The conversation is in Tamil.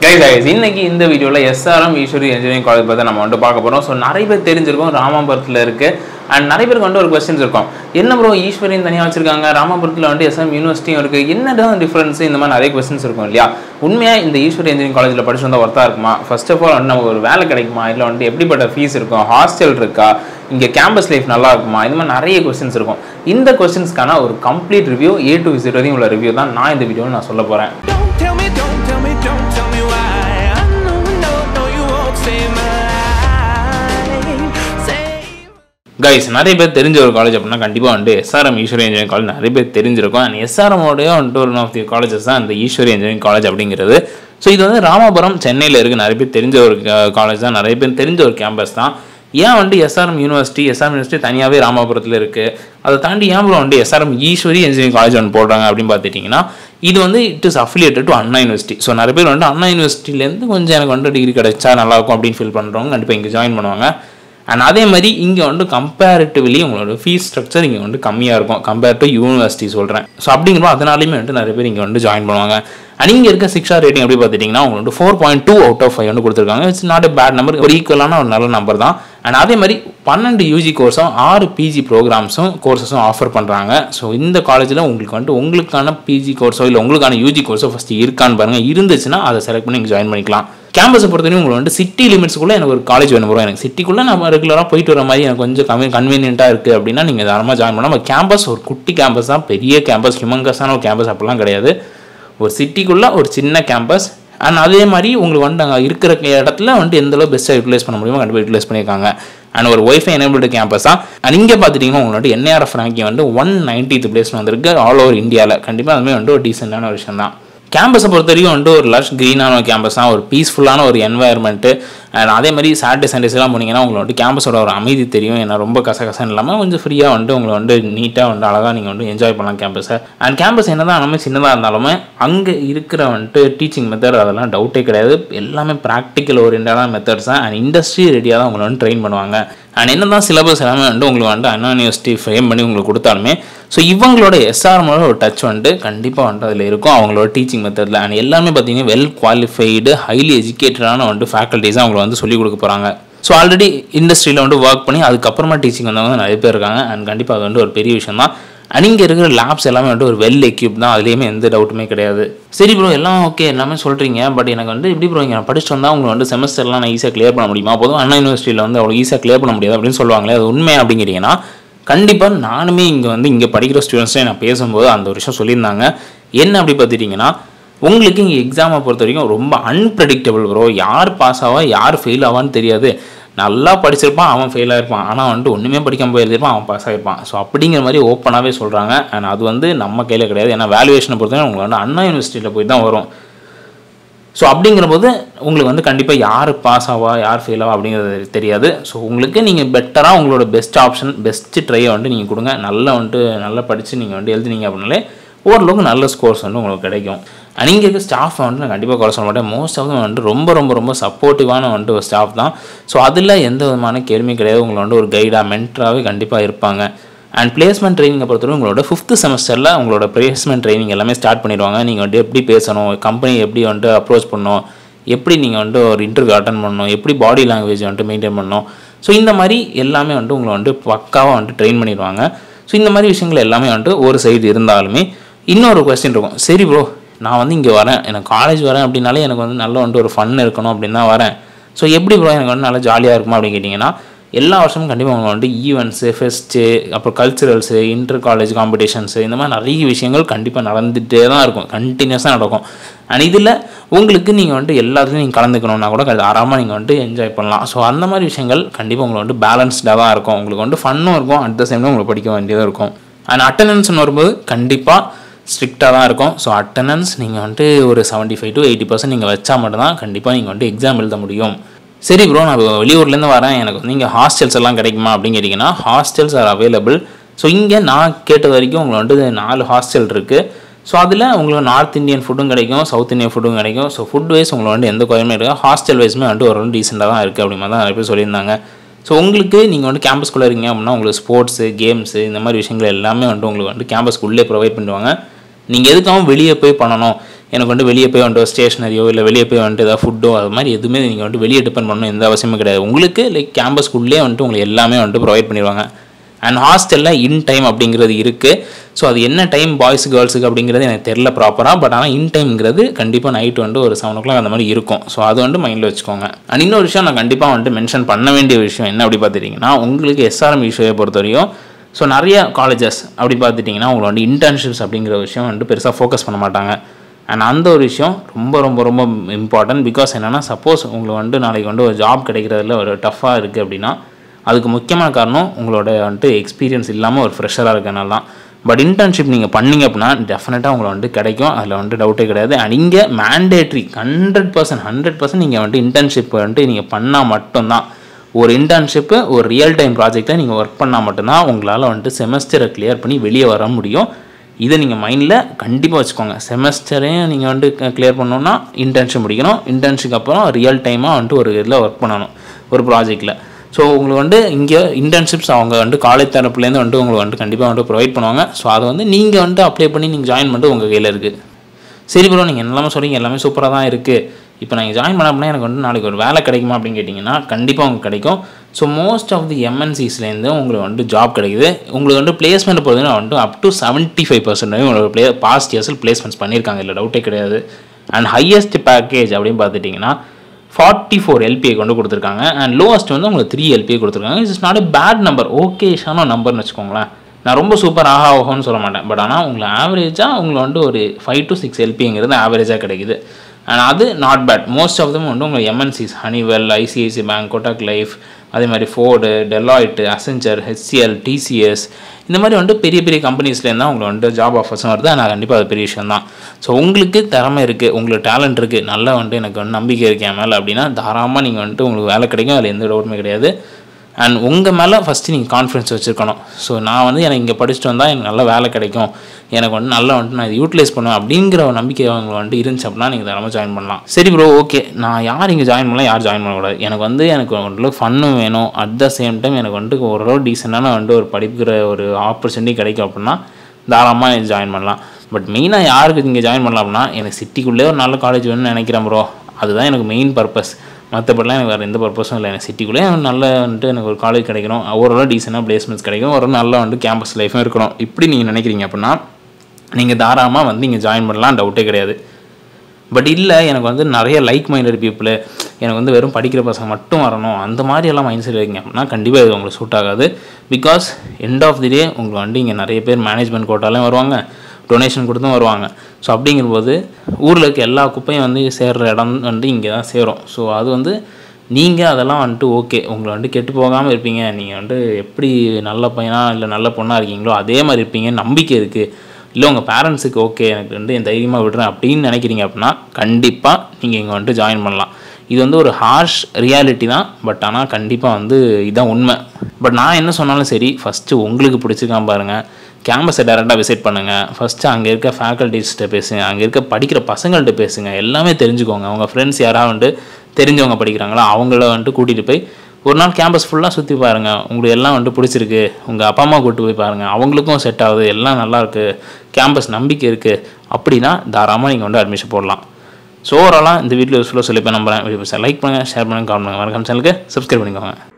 கைஸ் கைஸ் இன்னைக்கு இந்த வீடியோவில் எஸ்ஆர்எம் ஈஸ்வரி இன்ஜினியரிங் காலேஜ் பற்றி நம்ம வந்துட்டு பார்க்க போகிறோம் ஸோ நிறைய பேர் தெரிஞ்சிருக்கோம் ராமாபுரத்தில் இருக்கு அண்ட் நிறைய பேருக்கு வந்து ஒரு கொஸ்டின்ஸ் இருக்கும் என்ன ப்ரோ ஈஸ்வரியும் தனியாக வச்சிருக்காங்க ராமாபுரத்தில் வந்து எஸ்எம் யூனிவர்சிட்டியும் இருக்குது என்னதான் டிஃப்ரென்ஸ் இந்த மாதிரி நிறைய கொஸ்டின்ஸ் இருக்கும் இல்லையா உண்மையாக இந்த ஈஸ்வரி இன்ஜினியரிங் காலேஜில் படிச்சு வந்தால் ஒர்த்தாக இருக்குமா ஃபர்ஸ்ட் ஆஃப் ஆல் வந்து நமக்கு ஒரு வேலை கிடைக்குமா இல்லை வந்து எப்படிப்பட்ட ஃபீஸ் இருக்கும் ஹாஸ்டல் இருக்கா இங்கே கேம்பஸ் லைஃப் நல்லா இருக்குமா இந்த மாதிரி நிறைய கொஸ்டின்ஸ் இருக்கும் இந்த கொஸ்டின்ஸ்க்கான ஒரு கம்ப்ளீட் ரிவ்யூ ஏ டு விசிட் வரையும் உள்ள ரிவ்யூ தான் நான் இந்த வீடியோவில் நான் சொல்ல போகிறேன் Don't tell me, don't tell me, don't tell me why. I know, no, no, you won't save my life. Save. Guys நிறைய பேர் தெரிஞ்ச ஒரு காலேஜ் அப்படின்னா கண்டிப்பாக வந்து எஸ்ஆர்எம் ஈஸ்வரி இன்ஜினியரிங் காலேஜ் நிறைய பேர் தெரிஞ்சிருக்கும் அண்ட் எஸ்ஆர்எம்மோடைய வந்துட்டு ஒரு ஆஃப் தி காலேஜஸ் தான் இந்த ஈஸ்வரி இன்ஜினியரிங் காலேஜ் அப்படிங்கிறது ஸோ இது வந்து ராமாபுரம் சென்னையில் இருக்குது நிறைய பேர் தெரிஞ்ச ஒரு காலேஜ் தான் நிறைய பேர் தெரிஞ்ச ஒரு கேம்பஸ் தான் ஏன் வந்து எஸ்ஆர்எம் யூனிவர்சிட்டி எஸ்ஆர்எம் யூனிவர்சிட்டி தனியாகவே ராமாபுரத்தில் இருக்குது அதை தாண்டி ஏன் ப்ரோ வந்து எஸ்ஆர்எம் ஈஸ்வரி இன்ஜினியரிங் காலேஜ் ஒன்று போடுறாங்க அப்படின்னு பார்த்துட்டிங்கன்னா இது வந்து it is affiliated to Anna university so நிறைய பேர் வந்து அண்ணா யூனிவர்சிட்டிலேருந்து கொஞ்சம் எனக்கு வந்து டிகிரி கிடைச்சா நல்லாயிருக்கும் அப்படின்னு ஃபீல் பண்ணுறவங்க கண்டிப்பாக இங்கே ஜாயின் பண்ணுவாங்க அண்ட் அதே மாதிரி இங்கே வந்து கம்பேரிட்டிவ்லி உங்களோட ஃபீஸ் ஸ்ட்ரக்சர் இங்கே வந்து கம்மியாக இருக்கும் கம்பேர் டு யூனிவர்சிட்டி சொல்கிறேன் ஸோ அப்படிங்கிறப்போ அதனாலையுமே வந்து நிறைய பேர் இங்கே வந்து ஜாயின் பண்ணுவாங்க அண்ட் இங்கே இருக்க சிக்ஸ் ஸ்டார் ரேட்டிங் எப்படி பார்த்துட்டிங்கன்னா உங்களுக்கு வந்து four point two out of five வந்து கொடுத்துருக்காங்க it's not a bad number ஒரு ஈக்குவலான ஒரு நல்ல நம்பர் தான் அண்ட் அதே மாதிரி பன்னெண்டு யூஜி கோர்ஸும் ஆறு பிஜி ப்ரோக்ராம்ஸும் கோர்சஸும் ஆஃபர் பண்ணுறாங்க ஸோ இந்த காலேஜில் உங்களுக்கு வந்துட்டு உங்களுக்கான பிஜி கோர்ஸோ இல்லை உங்களுக்கான யூஜி கோர்ஸோ ஃபஸ்ட்டு இருக்கான்னு பாருங்கள் இருந்துச்சுன்னா அதை செலக்ட் பண்ணி நீங்கள் ஜாயின் பண்ணிக்கலாம் கேம்பஸை பொறுத்தவரைக்கும் உங்களுக்கு வந்து சிட்டி லிமிட்ஸ்க்குள்ளே எனக்கு ஒரு காலேஜ் வேணும் bro. எனக்கு சிட்டிக்குள்ளே நம்ம ரெகுலராக போயிட்டு வர மாதிரி எனக்கு கொஞ்சம் கம்மி கன்வீனியண்ட்டாக இருக்குது அப்படின்னா நீங்கள் தாராளமாக ஜாயின் பண்ணலாம் நம்ம கேம்பஸ் ஒரு குட்டி கேம்பஸ் தான் பெரிய கேம்பஸ் ஹிமங்கஸான ஒரு கேம்பஸ் அப்படிலாம் கிடையாது ஒரு சிட்டிக்குள்ளே ஒரு சின்ன கேம்பஸ் அண்ட் அதே மாதிரி உங்களுக்கு வந்து அங்கே இருக்கிற இடத்துல வந்துட்டு எந்த அளவு பெஸ்ட்டாக யூட்டிலைஸ் பண்ண முடியுமோ கண்டிப்பாக யூட்டிலைஸ் பண்ணியிருக்காங்க அண்ட் ஒரு ஒய்ஃபை எனேபிள்டு கேம்பஸ் தான் அண்ட் இங்கே பார்த்துட்டிங்கன்னா உங்களுக்கு என்ஏஆர்எஃப் ரேங்கிங் வந்து ஒன் நைன்டீத் பிளேஸ் வந்திருக்கு ஆல் ஓவர் இந்தியாவில் கண்டிப்பாக அதுவுமே வந்து ஒரு டீசெண்டான ஒரு விஷயம் தான் கேம்பஸை பொறுத்த வரைக்கும் வந்துட்டு ஒரு லஷ் க்ரீனான ஒரு கேம்பஸ் தான் ஒரு பீஸ்ஃபுல்லான ஒரு என்வாயர்மெண்ட்டு அண்ட் அதே மாதிரி சாட்டர்டே சண்டேஸ்லாம் போனீங்கன்னா உங்களுக்கு வந்து கேம்பஸோட ஒரு அமைதி தெரியும் ஏன்னா ரொம்ப கசகசன்னு இல்லாமல் கொஞ்சம் ஃப்ரீயாக வந்துட்டு உங்களை வந்து நீட்டாக வந்து அழகாக நீங்கள் வந்து என்ஜாய் பண்ணலாம் கேம்பஸை அண்ட் கேம்பஸ் என்ன தான் நம்ம சின்னதாக இருந்தாலுமே அங்கே இருக்கிற வந்துட்டு டீச்சிங் மெத்தட் அதெல்லாம் டவுட்டே கிடையாது எல்லாமே ப்ராக்டிக்கல் ஓரியன்டான மெத்தட்ஸ் தான் அண்ட் இண்டஸ்ட்ரி ரெடியாக தான் உங்களை வந்து ட்ரெயின் பண்ணுவாங்க அண்ட் என்ன தான் சிலபஸ் எல்லாமே வந்து உங்களுக்கு வந்து அண்ணா யூனிவர்சிட்டி ஃப்ரேம் பண்ணி உங்களுக்கு கொடுத்தாலுமே ஸோ இவங்களோட எஸ்ஆர்மோட ஒரு டச் வந்துட்டு கண்டிப்பாக வந்துட்டு அதில் இருக்கும் அவங்களோட டீச்சிங் மெத்தடில் அண்ட் எல்லாமே பார்த்தீங்கன்னா வெல் குவாலிஃபைடு ஹைலி எஜுகேட்டடான வந்துட்டு ஃபேக்கல்ட்டிஸ் அவங்களை வந்து சொல்லிக் கொடுக்க போகிறாங்க ஸோ ஆல்ரெடி இண்டஸ்ட்ரியில் வந்து ஒர்க் பண்ணி அதுக்கப்புறமா டீச்சிங் வந்தவங்க நிறைய பேர் இருக்காங்க அண்ட் கண்டிப்பாக அது வந்து ஒரு பெரிய விஷயம் தான் அண்ட் இங்கே இருக்கிற லேப்ஸ் எல்லாமே வந்து ஒரு வெல் எக்யூப் தான் அதுலேயுமே எந்த டவுட்டுமே கிடையாது சரி ப்ரோ எல்லாம் ஓகே எல்லாமே சொல்கிறீங்க பட் எனக்கு வந்து எப்படி ப்ரோ இங்கே நான் படிச்சுட்டு வந்தால் உங்களுக்கு வந்து செமஸ்டர்லாம் நான் ஈஸியாக கிளியர் பண்ண முடியுமா போதும் அண்ணா யூனிவர்சிட்டியில் வந்து அவ்வளோ ஈஸியாக கிளியர் பண்ண முடியாது அப்படின்னு சொல்லுவாங்களே அது உண்மை அப்படிங்கிறீங்கன்னா கண்டிப்பாக நானுமே இங்கே வந்து இங்கே படிக்கிற ஸ்டூடெண்ட்ஸ்ட்டே நான் பேசும்போது அந்த ஒரு விஷயம் சொல்லியிருந்தாங்க என்ன அப்படி பார்த்துட்டிங்கன்னா உங்களுக்கு இங்கே எக்ஸாமை பொறுத்த வரைக்கும் ரொம்ப அன்பிரடிக்டபிள் ப்ரோ யார் பாஸ் ஆவா யார் ஃபெயில் ஆவான்னு தெரியாது நல்லா படிச்சிருப்பான் அவன் ஃபெயில் ஆயிருப்பான் ஆனால் வந்துட்டு ஒன்றுமே படிக்காம போய் எழுதிருப்பான் அவன் பாஸ் ஆகிருப்பான் ஸோ அப்படிங்கிற மாதிரி ஓப்பனாகவே சொல்கிறாங்க அண்ட் அது வந்து நம்ம கையில் கிடையாது ஏன்னா வேல்யூவேஷனை பொறுத்தவரை உங்களுக்கு வந்து அண்ணா யூனிவர்சிட்டியில் போய் தான் வரும் ஸோ அப்படிங்கிற போது உங்களுக்கு வந்து கண்டிப்பாக யார் பாஸ் ஆவா யார் ஃபெயில் ஆவா அப்படிங்கிறது தெரியாது ஸோ உங்களுக்கு நீங்கள் பெட்டராக உங்களோட பெஸ்ட் ஆப்ஷன் பெஸ்ட் ட்ரையை வந்துட்டு நீங்கள் கொடுங்க நல்லா வந்துட்டு நல்லா படித்து நீங்கள் வந்துட்டு எழுதுனீங்க அப்படின்னாலே ஓரளவுக்கு நல்ல ஸ்கோர்ஸ் வந்து உங்களுக்கு கிடைக்கும் அண்ட் இங்கே இருக்க ஸ்டாஃப் வந்துட்டு நான் கண்டிப்பாக குறை சொல்ல மாட்டேன் மோஸ்ட் ஆஃப் தம் வந்துட்டு ரொம்ப ரொம்ப ரொம்ப சப்போர்ட்டிவான வந்துட்டு ஒரு ஸ்டாஃப் தான் ஸோ அதில் எந்த விதமான கேள்வியும் கிடையாது உங்களை வந்து ஒரு கைடாக மென்டராகவே கண்டிப்பாக இருப்பாங்க அண்ட் பிளேஸ்மெண்ட் ட்ரைனிங்கை பொறுத்தவரை உங்களோட ஃபிஃப்த்து செமஸ்டரில் உங்களோட பிளேஸ்மெண்ட் ட்ரைனிங் எல்லாமே ஸ்டார்ட் பண்ணிடுவாங்க நீங்கள் வந்துட்டு எப்படி பேசணும் கம்பெனி எப்படி வந்துட்டு அப்ரோச் பண்ணணும் எப்படி நீங்கள் வந்துட்டு ஒரு இன்டர்வியூ அட்டன் பண்ணணும் எப்படி பாடி லாங்குவேஜ் வந்துட்டு மெயின்டைன் பண்ணணும் ஸோ இந்த மாதிரி எல்லாமே வந்துட்டு உங்களை வந்துட்டு பக்காவாக வந்துட்டு ட்ரெயின் பண்ணிடுவாங்க ஸோ இந்த மாதிரி விஷயங்கள் எல்லாமே வந்துட்டு ஒரு சைடு இருந்தாலுமே இன்னொரு கொஸ்டின் இருக்கும் சரி ப்ரோ நான் வந்து இங்கே வரேன் எனக்கு காலேஜ் வரேன் அப்படின்னாலே எனக்கு வந்து நல்ல வந்துட்டு ஒரு ஃபன் இருக்கணும் அப்படின்னு தான் வரேன் ஸோ எப்படி ப்ரோ எனக்கு வந்து நல்லா ஜாலியாக இருக்குமா அப்படின்னு கேட்டிங்கன்னா எல்லா வருஷமும் கண்டிப்பாக அவங்க வந்துட்டு ஈவெண்ட்ஸு ஃபெஸ்ட்டு அப்புறம் கல்ச்சுரல்ஸு இன்டர் காலேஜ் காம்படிஷன்ஸு இந்த மாதிரி நிறைய விஷயங்கள் கண்டிப்பாக நடந்துகிட்டே தான் இருக்கும் கண்டினியூஸாக நடக்கும் அண்ட் இதில் உங்களுக்கு நீங்கள் வந்துட்டு எல்லாத்துலையும் நீங்கள் கலந்துக்கணும்னா கூட ஆறாமல் நீங்கள் வந்துட்டு என்ஜாய் பண்ணலாம் ஸோ அந்த மாதிரி விஷயங்கள் கண்டிப்பாக உங்களுக்கு வந்துட்டு பேலன்ஸ்டாக தான் இருக்கும் உங்களுக்கு வந்துட்டு ஃபன்னும் இருக்கும் அட் த சேம் உங்களுக்கு படிக்க வேண்டியதாக இருக்கும் அண்ட் அட்டண்டன்ஸ்னு வரும்போது கண்டிப்பாக ஸ்ட்ரிக்டாக தான் இருக்கும் ஸோ அட்டண்டன்ஸ் நீங்கள் வந்துட்டு ஒரு seventy five to eighty percent நீங்கள் வச்சா மட்டும்தான் கண்டிப்பாக நீங்கள் வந்துட்டு எக்ஸாம் எழுத முடியும் சரி ப்ரோ நான் இப்போ வெளியூர்லேருந்து வரேன் எனக்கு வந்து இங்கே ஹாஸ்டல்ஸ் எல்லாம் கிடைக்குமா அப்படின்னு கேட்டிங்கன்னா ஹாஸ்டல்ஸ் ஆர் அவைலபிள் ஸோ இங்கே நான் கேட்ட வரைக்கும் உங்களுக்கு வந்துட்டு நாலு ஹாஸ்டல் இருக்குது ஸோ அதில் உங்களுக்கு நார்த் இந்தியன் ஃபுட்டும் கிடைக்கும் சவுத் இந்தியன் ஃபுட்டும் கிடைக்கும் ஸோ ஃபுட் வைஸ் உங்களுக்கு வந்து எந்த குறையுமே இருக்குது ஹாஸ்டல் வைஸுமே வந்துட்டு ஒரு டீசெண்டாக தான் இருக்குது அப்படிமா தான் நிறைய பேர் சொல்லியிருந்தாங்க ஸோ உங்களுக்கு நீங்கள் வந்து கேம்பஸ்குள்ளே இருக்கீங்க அப்படின்னா உங்களுக்கு ஸ்போர்ட்ஸு கேம்ஸு இந்த மாதிரி விஷயங்கள் எல்லாமே வந்துட்டு உங்களுக்கு வந்து கேம்பஸ்க்குள்ளே ப்ரொவைட் பண்ணுவாங்க நீங்கள் எதுக்காகவும் வெளியே போய் பண்ணணும் எனக்கு வந்து வெளியே போய் வந்துட்டு ஸ்டேஷனரியோ இல்லை வெளியே போய் வந்துட்டு ஏதாவது ஃபுட்டோ அது மாதிரி எதுவுமே நீங்கள் வந்துட்டு வெளியே டிபெண்ட் பண்ணணும் எந்த அவசியமும் கிடையாது உங்களுக்கு லைக் கேம்பஸ்க்குள்ளே வந்துட்டு உங்களுக்கு எல்லாமே வந்துட்டு ப்ரொவைட் பண்ணிடுவாங்க அண்ட் ஹாஸ்டலில் இன் டைம் அப்படிங்கிறது இருக்குது ஸோ அது என்ன டைம் பாய்ஸ் கேர்ள்ஸுக்கு அப்படிங்கிறது எனக்கு தெரில ப்ராப்பராக பட் ஆனால் இன் டைம்ங்கிறது கண்டிப்பாக நைட் வந்துட்டு ஒரு செவன் ஓ கிளாக் அந்த மாதிரி இருக்கும் ஸோ அது வந்து மைண்டில் வச்சுக்கோங்க அண்ட் இன்னொரு விஷயம் நான் கண்டிப்பாக வந்துட்டு மென்ஷன் பண்ண வேண்டிய விஷயம் என்ன அப்படி பார்த்துட்டிங்கன்னா உங்களுக்கு எஸ்ஆர்எம் இஷ்யூவை பொறுத்தவரையும் ஸோ நிறைய காலேஜஸ் அப்படி பார்த்துட்டிங்கன்னா உங்களுக்கு வந்து இன்டர்ன்ஷிப்ஸ் அப்படிங்கிற விஷயம் வந்துட்டு பெருசாக ஃபோக்கஸ் பண்ண மாட்டாங்க அண்ட் அந்த ஒரு விஷயம் ரொம்ப ரொம்ப ரொம்ப இம்பார்ட்டன்ட் பிகாஸ் என்னென்னா சப்போஸ் உங்களுக்கு வந்து நாளைக்கு வந்து ஒரு ஜாப் கிடைக்கிறதுல ஒரு டஃப்பாக இருக்குது அப்படின்னா அதுக்கு முக்கியமான காரணம் உங்களோட வந்துட்டு எக்ஸ்பீரியன்ஸ் இல்லாமல் ஒரு ஃப்ரெஷராக இருக்கனால தான் பட் இன்டர்ன்ஷிப் நீங்கள் பண்ணீங்க அப்படின்னா டெஃபினட்டாக உங்களை வந்துட்டு கிடைக்கும் அதில் வந்துட்டு டவுட்டே கிடையாது அண்ட் இங்கே mandatory hundred percent hundred percent நீங்கள் வந்துட்டு இன்டர்ன்ஷிப் வந்துட்டு நீங்கள் பண்ணால் மட்டும்தான் ஒரு இன்டர்ன்ஷிப்பு ஒரு ரியல் டைம் ப்ராஜெக்டை நீங்கள் ஒர்க் பண்ணால் மட்டும்தான் உங்களால் வந்துட்டு செமஸ்டரை கிளியர் பண்ணி வெளியே வர முடியும் இதை நீங்கள் மைண்டில் கண்டிப்பாக வச்சுக்கோங்க செமஸ்டரையும் நீங்கள் வந்துட்டு கிளியர் பண்ணணுன்னா இன்டர்ன்ஷிப் முடிக்கணும் இன்டர்ன்ஷிப் அப்புறம் ரியல் டைமாக வந்துட்டு ஒரு இதில் ஒர்க் பண்ணணும் ஒரு ப்ராஜெக்ட்டில் ஸோ உங்களுக்கு வந்து இங்கே இன்டர்ன்ஷிப்ஸ் அவங்க வந்து காலேஜ் தரப்புலேருந்து வந்துட்டு உங்களுக்கு வந்துட்டு கண்டிப்பாக வந்துட்டு ப்ரொவைட் பண்ணுவாங்க ஸோ அதை வந்து நீங்கள் வந்துட்டு அப்ளை பண்ணி நீங்கள் ஜாயின் பண்ணிட்டு உங்கள் கையில் இருக்குது சரி ப்ரோ நீங்கள் எல்லாமே சொல்கிறீங்க எல்லாமே சூப்பராக தான் இருக்குது இப்போ நான் ஜாயின் பண்ண அப்படின்னா எனக்கு வந்து நாளைக்கு ஒரு வேலை கிடைக்குமா அப்படின்னு கேட்டிங்கன்னா கண்டிப்பாக உங்களுக்கு கிடைக்கும் ஸோ மோஸ்ட் ஆஃப் தி எம்என்சிஸ்லேருந்து உங்களுக்கு வந்துட்டு ஜாப் கிடைக்குது உங்களுக்கு வந்து பிளேஸ்மெண்ட் பொறுத்தவரை வந்துட்டு up to seventy five percent உங்களுக்கு ப்ளே பாஸ்ட் இயர்ஸில் பிளேஸ்மெண்ட்ஸ் பண்ணியிருக்காங்க இல்லை டவுட்டே கிடையாது அண்ட் ஹையஸ்ட் பேக்கேஜ் அப்படின்னு பார்த்துட்டிங்கன்னா ஃபார்ட்டி ஃபோர் எல்பிஐ கொண்டு கொடுத்துருக்காங்க அண்ட் லோவஸ்ட் வந்து உங்களுக்கு த்ரீ எல்பிஐ கொடுத்துருக்காங்க it's not a bad number ஓகேஷான நம்பர்னு வச்சுக்கோங்களேன் நான் ரொம்ப சூப்பர் ஆஹா ஓஹோன்னு சொல்ல மாட்டேன் பட் ஆனால் உங்களை ஆவரேஜாக உங்களை வந்து ஒரு ஃபைவ் டு சிக்ஸ் எல்பிங்கிறது ஆவரேஜாக கிடைக்குது அண்ட் அது not bad most of them வந்து உங்கள் MNCs Honeywell ICICI bank Kotak life அதே மாதிரி Ford Deloitte Accenture HCL TCS இந்த மாதிரி வந்துட்டு பெரிய பெரிய கம்பெனிஸ்லேருந்து தான் உங்களுக்கு வந்துட்டு ஜாப் ஆஃபர்ஸும் வருது ஆனால் கண்டிப்பாக அது பெரிய விஷயம் தான் ஸோ உங்களுக்கு திறமை இருக்குது உங்களுக்கு டேலண்ட் இருக்குது நல்லா வந்துட்டு எனக்கு வந்து நம்பிக்கை இருக்கு என் மேலே அப்படின்னா தாராளமாக நீங்கள் வந்துட்டு உங்களுக்கு வேலை கிடைக்கும் அதில் எந்த டவுட்டுமே கிடையாது அண்ட் உங்கள் மேலே ஃபஸ்ட்டு நீங்கள் கான்ஃபிடன்ஸ் வச்சுருக்கணும் ஸோ நான் வந்து எனக்கு இங்கே படிச்சுட்டு வந்தால் எனக்கு நல்ல வேலை கிடைக்கும் எனக்கு வந்து நல்லா வந்துட்டு நான் இதை யூட்டிலைஸ் பண்ணுவேன் அப்படிங்கிற ஒரு நம்பிக்கை அவங்க வந்துட்டு இருந்துச்சு அப்படின்னா நீங்கள் தாராளமாக ஜாயின் பண்ணலாம் சரி ப்ரோ ஓகே நான் யார் இங்கே ஜாயின் பண்ணலாம் யார் ஜாயின் பண்ணக்கூடாது எனக்கு வந்து எனக்கு ஓரளவு ஃபன்னும் வேணும் அட் த சேம் டைம் எனக்கு வந்துட்டு ஓரளவு டீசெண்டான வந்துட்டு ஒரு படிக்கிற ஒரு ஆப்பர்ச்சுனிட்டி கிடைக்கும் அப்படின்னா தாராளமாக ஜாயின் பண்ணலாம் பட் மெயினாக யாருக்கு இங்கே ஜாயின் பண்ணலாம் அப்படின்னா எனக்கு சிட்டிக்குள்ளே ஒரு நல்ல காலேஜ் வேணும்னு நினைக்கிறேன் ப்ரோ அதுதான் எனக்கு மெயின் பர்பஸ் மற்றபடிலாம் எனக்கு வேறு எந்த பர்பஸும் இல்லை எனக்கு சிட்டிக்குள்ளே நல்ல வந்துட்டு எனக்கு ஒரு காலேஜ் கிடைக்கணும் ஓரளவு டீசெண்டாக பிளேஸ்மெண்ட்ஸ் கிடைக்கும் ஒரு நல்ல வந்து கேம்பஸ் லைஃபும் இருக்கணும் இப்படி நீங்கள் நினைக்கிறீங்க அப்படின்னா நீங்கள் தாராளமாக வந்து இங்கே ஜாயின் பண்ணலாம் டவுட்டே கிடையாது பட் இல்லை எனக்கு வந்து நிறைய லைக் மைண்டட் பீப்புள் எனக்கு வந்து வெறும் படிக்கிற பசங்க மட்டும் வரணும் அந்த மாதிரி எல்லாம் மைண்ட் செட் வைங்க அப்படின்னா கண்டிப்பாக இது உங்களுக்கு சூட் ஆகாது because end of the day உங்களுக்கு வந்து இங்கே நிறைய பேர் மேனேஜ்மெண்ட் கோட்டாலையும் வருவாங்க டொனேஷன் கொடுத்தும் வருவாங்க ஸோ அப்படிங்கும்போது ஊரில் இருக்க எல்லா குப்பையும் வந்து சேர்கிற இடம் வந்து இங்கே தான் சேரும் ஸோ அது வந்து நீங்கள் அதெல்லாம் வந்துட்டு ஓகே உங்களை வந்துட்டு கெட்டு போகாமல் இருப்பீங்க நீங்கள் வந்துட்டு எப்படி நல்ல பையனாக இல்லை நல்ல பொண்ணாக இருக்கீங்களோ அதே மாதிரி இருப்பீங்க நம்பிக்கை இருக்குது இல்லை உங்கள் பேரண்ட்ஸுக்கு ஓகே எனக்கு வந்து என் தைரியமாக விடுறேன் அப்படின்னு நினைக்கிறீங்க அப்படின்னா கண்டிப்பாக நீங்கள் இங்கே வந்துட்டு ஜாயின் பண்ணலாம் இது வந்து ஒரு ஹார்ஷ் ரியாலிட்டி தான் பட் ஆனால் கண்டிப்பாக வந்து இதுதான் உண்மை பட் நான் என்ன சொன்னாலும் சரி ஃபஸ்ட்டு உங்களுக்கு பிடிச்சிருக்கான் பாருங்கள் கேம்பஸை டேரெக்டாக விசிட் பண்ணுங்கள் ஃபஸ்ட்டு அங்கே இருக்க ஃபேக்கல்ட்டிஸ்கிட்ட பேசுங்க அங்கே இருக்க படிக்கிற பசங்கள்கிட்ட பேசுங்க எல்லாமே தெரிஞ்சுக்கோங்க உங்கள் ஃப்ரெண்ட்ஸ் யாராவது வந்துட்டு தெரிஞ்சவங்க படிக்கிறாங்களோ அவங்கள வந்துட்டு கூட்டிகிட்டு போய் ஒரு நாள் கேம்பஸ் ஃபுல்லாக சுற்றி பாருங்கள் உங்களுக்கு எல்லாம் வந்துட்டு பிடிச்சிருக்கு உங்கள் அப்பா அம்மா கூட்டு போய் பாருங்கள் அவங்களுக்கும் செட் ஆகுது எல்லாம் நல்லா இருக்குது கேம்பஸ் நம்பிக்கை இருக்குது அப்படின்னா தாராளமாக நீங்கள் வந்து அட்மிஷன் போடலாம் ஸோ ஓவராலாக இந்த வீட்டில் யூஸ்ஃபுல்லாக சொல்லி போய் நம்புறேன் வீடியோ லைக் பண்ணுங்கள் ஷேர் பண்ணுங்கள் கமெண்ட் பண்ணுங்கள் மறக்காம சேனலுக்கு சப்ஸ்கிரைப் பண்ணிக்கோங்க